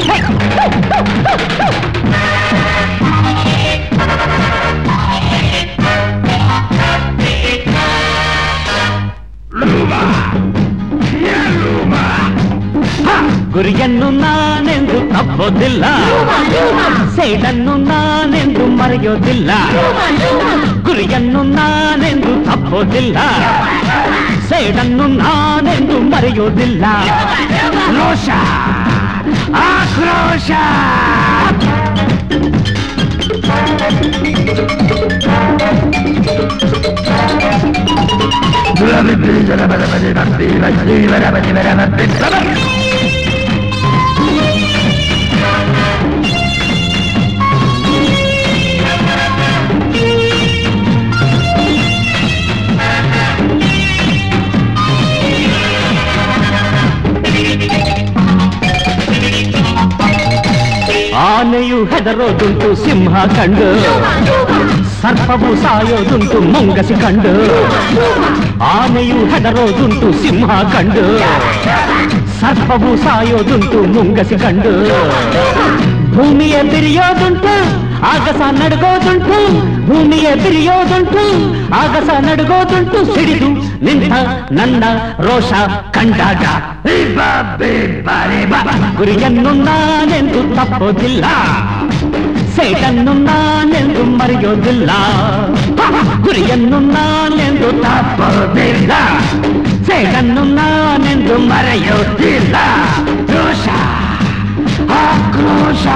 ಗುರಿಯನ್ನು ನಾನೆಂದು ತಪ್ಪೋದಿಲ್ಲ ಸೇಡನ್ನು ನಾನೆಂದು ಮರೆಯೋದಿಲ್ಲ ಗುರಿಯನ್ನು ನಾನೆಂದು ತಪ್ಪೋದಿಲ್ಲ ಸೇಡನ್ನು ನಾನೆಂದು ಮರೆಯೋದಿಲ್ಲ ರೋಷ ಆಕ್ರೋಶ ಆನೆಯು ಹೆದರೋದುಂಟು ಸಿಂಹ ಕಂಡು ಸರ್ಪವು ಸಾಯೋದುಂಟು ಮುಂಗಸಿ ಕಂಡು ಆನೆಯು ಹೆದರೋದುಂಟು ಸಿಂಹ ಕಂಡು ಸರ್ಪವು ಸಾಯೋದುಂಟು ಮುಂಗಸಿ ಕಂಡು ಭೂಮಿಯ ಬಿರಿಯೋದುಂಟು ಆಗಸ ನಡುಗೋದುಂಟು ಭೂಮಿಯ ಬಿರಿಯೋದುಂಟು ಆಗಸ ನಡುಗೋದುಂಟು ಸಿಡಿದು ನಿಂತ ನನ್ನ ರೋಷ ಕಂಡಾಗ ಗುರಿಯನ್ನು ನಾನೆಂದು ತಪ್ಪೋದಿಲ್ಲ ಸೇಟನ್ನು ನಾನೆಂದು ಮರೆಯೋದಿಲ್ಲ ಗುರಿಯನ್ನು ನಾನೆಂದು ತಪ್ಪೋದಿಲ್ಲ ಸೇಟನ್ನು ನಾನೆಂದು ಮರೆಯೋದಿಲ್ಲ ರೋಷ ಆಕ್ರೋಶ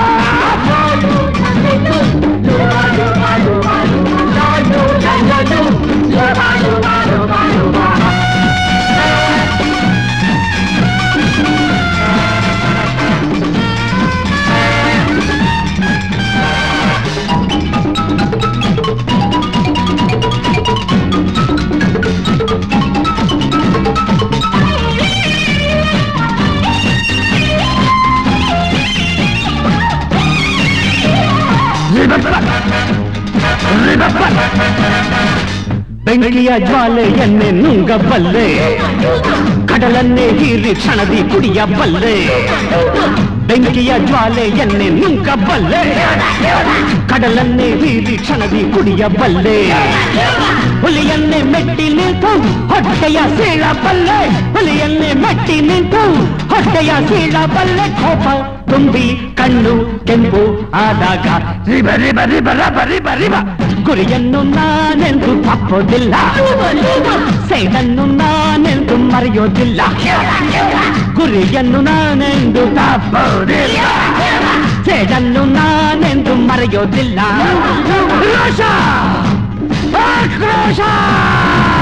ಬೆಂಕಿಯ ಜ್ವಾಲೆಯನ್ನೇ ನುಂಗಬಲ್ಲೆ ಕಡಲನ್ನೇ ಹೀರಿ ಕ್ಷಣದಿ ಕುಡಿಯಬಲ್ಲೆ ಬೆಂಕಿಯ ಜ್ವಾಲೆಯನ್ನೇ ನುಂಗಬಲ್ಲೆ ಕಡಲನ್ನೇ ಹೀರಿ ಕ್ಷಣದಿ ಕುಡಿಯಬಲ್ಲೆ ಹುಲಿಯನ್ನೇ ಮೆಟ್ಟಿ ನಿಂತು ಹೊಟ್ಟೆಯ ಸೀಳಬಲ್ಲೆ ಹುಲಿಯನ್ನೇ ಮೆಟ್ಟಿ ನಿಂತು ಹೊಟ್ಟೆಯ ಸೀಳಬಲ್ಲೆ ಕೋಪ ತುಂಬಿ ಕಣ್ಣು ಕೆಂಪು ಆದಾಗ ರಿಬ ರಿಬ ರಿಬ ರಬ ರಿಬ ರಿಬ ಗುರಿಯನ್ನು ನಾನೆಂದು ತಪ್ಪೋದಿಲ್ಲ ಸೇಡನ್ನು ನಾನೆಂದು ಮರೆಯೋದಿಲ್ಲ ಗುರಿಯನ್ನು ನಾನೆಂದು ತಪ್ಪೋದಿಲ್ಲ ಸೇಡನ್ನು ನಾನೆಂದು ಮರೆಯೋದಿಲ್ಲ ರೋಷ ಆಕ್ರೋಶ